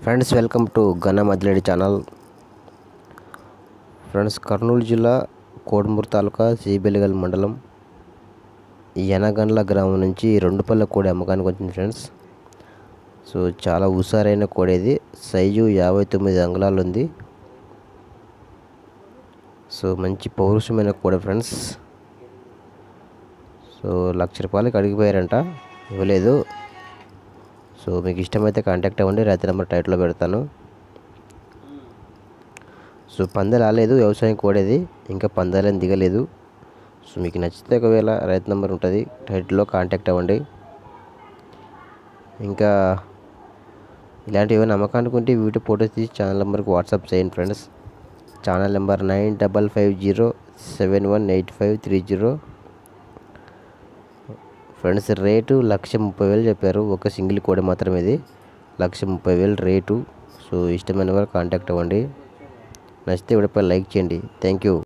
friends welcome to ఘన మదిలేడి channel friends Kurnool జిల్లా కోడుమూరు తాలూకా సిబిలిగల్ మండలం యనగండ్ల గ్రామం నుంచి రెండు పళ్ళ కోడి అమ్మకానికి వచ్చింది ఫ్రెండ్స్ సో చాలా హుషారైన కోడి ఇది సైజు యాభై తొమ్మిది అంగుళాలు ఉంది సో మంచి పౌరుషమైన కోడి ఫ్రెండ్స్ సో లక్ష రూపాయలకి అడిగిపోయారంట ఇవ్వలేదు సో మీకు ఇష్టమైతే కాంటాక్ట్ అవ్వండి రైతు నెంబర్ టైట్లో పెడతాను సో పందాలు రాలేదు వ్యవసాయం కోడేది ఇంకా పందాలని దిగలేదు సో మీకు నచ్చితే ఒకవేళ రైతు నెంబర్ ఉంటుంది టైటిల్లో కాంటాక్ట్ అవ్వండి ఇంకా ఇలాంటివి ఏమైనా నమ్మకానికి ఉంటే వీడియో ఫోటోస్ తీసి ఛానల్ నెంబర్కి వాట్సాప్ చేయండి friends channel number nine double five zero seven one eight five three zero friends rate lakh ముప్పై వేలు చెప్పారు ఒక సింగిల్ కోడి మాత్రమే ఇది లక్ష ముప్పై వేలు రేటు సో ఇష్టమైన వారు కాంటాక్ట్ అవ్వండి నచ్చితే ఇవిడపై లైక్ చేయండి థ్యాంక్ యూ